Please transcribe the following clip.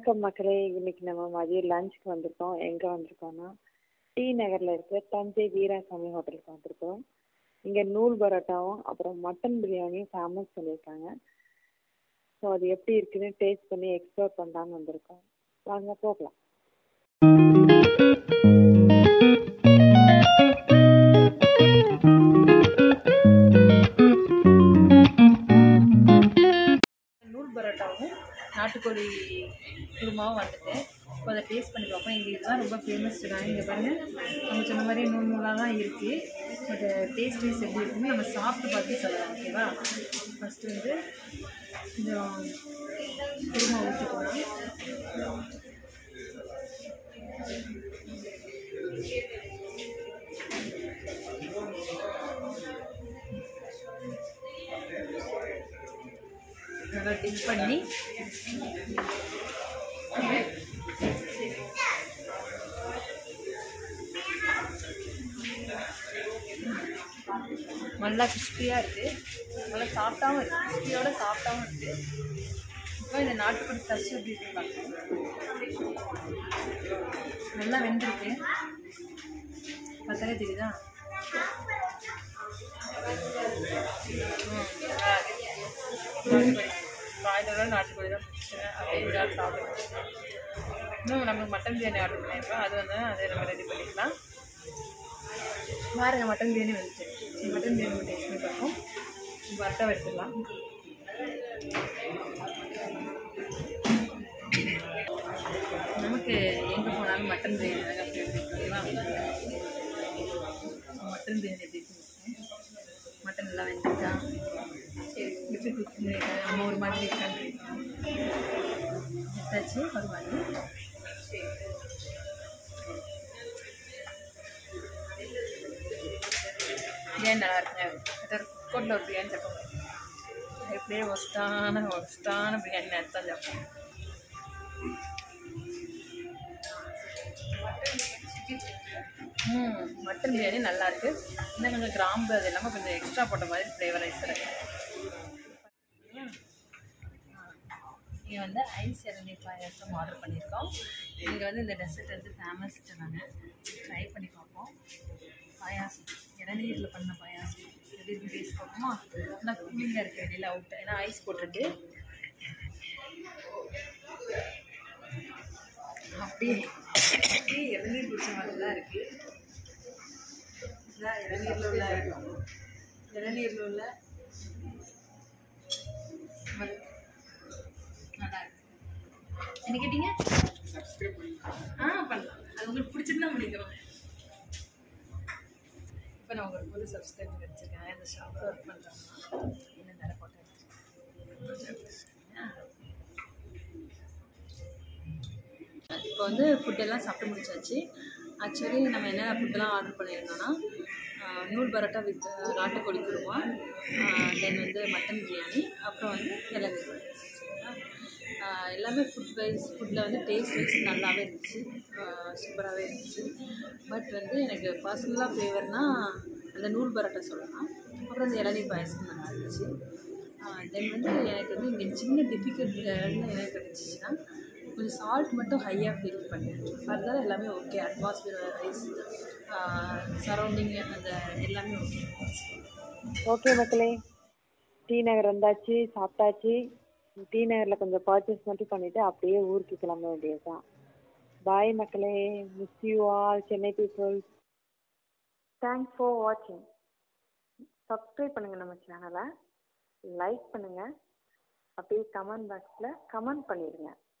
வணக்கம் மக்களே இன்னைக்கு நம்ம மதியம் லஞ்சுக்கு வந்திருக்கோம் எங்கே வந்திருக்கோம்னா டி நகரில் இருக்க தஞ்சை வீராசாமி ஹோட்டலுக்கு வந்திருக்கோம் இங்கே நூல் பரோட்டாவும் அப்புறம் மட்டன் பிரியாணியும் ஃபேமஸ் சொல்லியிருக்காங்க ஸோ அது எப்படி இருக்குன்னு டேஸ்ட் பண்ணி எக்ஸ்ப்ளோர் பண்ணலான்னு வந்திருக்கோம் வாங்க போகலாம் நூல் பரோட்டாவும் நாட்டுக்கோழி குருமாவும் வந்துட்டு இப்போ அதை டேஸ்ட் பண்ணி பார்ப்போம் இங்கே இதுதான் ரொம்ப ஃபேமஸ் தான் இங்கே பாருங்கள் நம்ம சொன்ன மாதிரி நூல் நூலாக தான் இருக்குது பட் டேஸ்ட் வைஸ் எப்படி இருக்குன்னு நம்ம சாப்பிட்டு பார்த்து சொல்லலாம் ஓகேவா ஃபஸ்ட்டு வந்து கொஞ்சம் குருமா ஊற்றிக்கலாம் நல்லா டிப் பண்ணி நல்லா கிறிஸ்பியாக இருக்குது நல்லா சாஃப்டாகவும் இருக்குது கிறிஸ்பியோட சாஃப்டாகவும் இருக்குது இப்போ இந்த நாட்டுக்கோழி ஃப்ரெஷ் எப்படி இருக்கு பார்க்கலாம் நல்லா வெந்திருக்கு பார்த்தாலே தெரியுதா நாட்டுக்கோழி நாட்டுக்கோழி தான் பிடிச்சேன் அப்படியே இதாக சாப்பிடுவேன் இன்னும் நம்ம மட்டன் பிரியாணி ஆர்டர் பண்ணியிருக்கோம் அது வந்து அதை நம்ம ரெடி பண்ணிக்கலாம் பாருங்க மட்டன் பிரியாணி வந்துச்சு சரி மட்டன் பிரியாணி டேஸ்ட் பண்ணி பார்ப்போம் பரோட்டா எடுத்துடலாம் நமக்கு எங்கே போனாலும் மட்டன் பிரியாணி தாங்க ஃபேவரட் மட்டன் பிரியாணி எப்படி இருக்குன்னு மட்டன் எல்லாம் வெந்துட்டா சரி எப்படி குக் பண்ணியிருக்காங்க நம்ம ஒரு மாதிரி இருக்கான்னு எடுத்தாச்சு ஒரு மாதிரி பிரியாணி நல்லா இருக்குங்க ஏதாவது கோட்டில் ஒரு பிரியாணி சாப்பிடுவோம் எப்படியே ஒஸ்டான ஒஸ்டான பிரியாணி நேரத்து தான் சாப்பிடுவோம் ம் மட்டன் பிரியாணி நல்லா இருக்கு இன்னும் கொஞ்சம் கிராம்பு அது இல்லாமல் கொஞ்சம் எக்ஸ்ட்ரா போட்ட மாதிரி ஃப்ளேவரைஸ் இருக்கு இங்கே வந்து ஐஸ் இறநீர் பாயாசம் ஆர்டர் பண்ணியிருக்கோம் இங்கே வந்து இந்த டெசர்ட் வந்து ஃபேமஸ் நாங்கள் ட்ரை பண்ணி பார்ப்போம் பாயாசம் இளநீரில் பண்ண பாயாசம் எப்படி இருக்கு டேஸ்ட் பார்ப்போமா ஆனால் கூலிங்காக இருக்குது வெளியில் அவுட் ஏன்னா ஐஸ் போட்டிருக்கு அப்படியே அப்படியே இளநீர் குடிச்ச மாதிரி தான் இருக்குது இதான் இளநீரில் உள்ள இளநீரில் உள்ள மது. நல்லா இருக்கு என்ன கேட்டீங்க ஆ பண்ணலாம் அது உங்களுக்கு பிடிச்சிருந்தா பண்ணிக்கிறோம் இப்போ நான் உங்களுக்கு புது சப்ஸ்கிரைபர் வச்சுருக்கேன் இந்த ஷாப்பில் ஒர்க் பண்ணுறோம்னா என்ன தர போட்டேன் இப்போ வந்து ஃபுட்டெல்லாம் சாப்பிட்டு முடிச்சாச்சு ஆக்சுவலி நம்ம என்னென்ன ஃபுட்டெல்லாம் ஆர்டர் பண்ணியிருந்தோம்னா ஆஹ் நூல் பரோட்டா வித் நாட்டுக்கோழி குருமா தென் வந்து மட்டன் பிரியாணி அப்புறம் வந்து இளநீர் சரிங்களா ஆஹ் எல்லாமே ஃபுட் வைஸ் ஃபுட்டில் வந்து டேஸ்ட் வைஸ் நல்லாவே இருந்துச்சு சூப்பராகவே இருந்துச்சு பட் வந்து எனக்கு பர்சனலாக ஃபேவர்னால் அந்த நூல் பரோட்டா சொல்லலாம் அப்புறம் அந்த இளநீர் பாயசம் நல்லா இருந்துச்சு தென் வந்து எனக்கு வந்து இங்கே சின்ன டிஃபிகல்ட் எனக்கு கிடச்சிச்சின்னா கொஞ்சம் சால்ட் மட்டும் ஹையாக ஃபீல் பண்ணேன் ஃபர்தர் எல்லாமே ஓகே அட்மாஸ்பியர் வைஸ் சரௌண்டிங் அந்த எல்லாமே ஓகே ஓகே மக்களே டி நகர் வந்தாச்சு சாப்பிட்டாச்சு டி நகரில் கொஞ்சம் பர்ச்சேஸ் மட்டும் பண்ணிவிட்டு அப்படியே ஊருக்கு கிளம்ப வேண்டியது தான் பாய் மக்களே miss you all Chennai peoples thanks for வாட்சிங் சப்ஸ்கிரைப் பண்ணுங்கள் நம்ம சேனலை லைக் பண்ணுங்கள் அப்படியே கமெண்ட் பாக்ஸில் கமெண்ட் பண்ணிடுங்க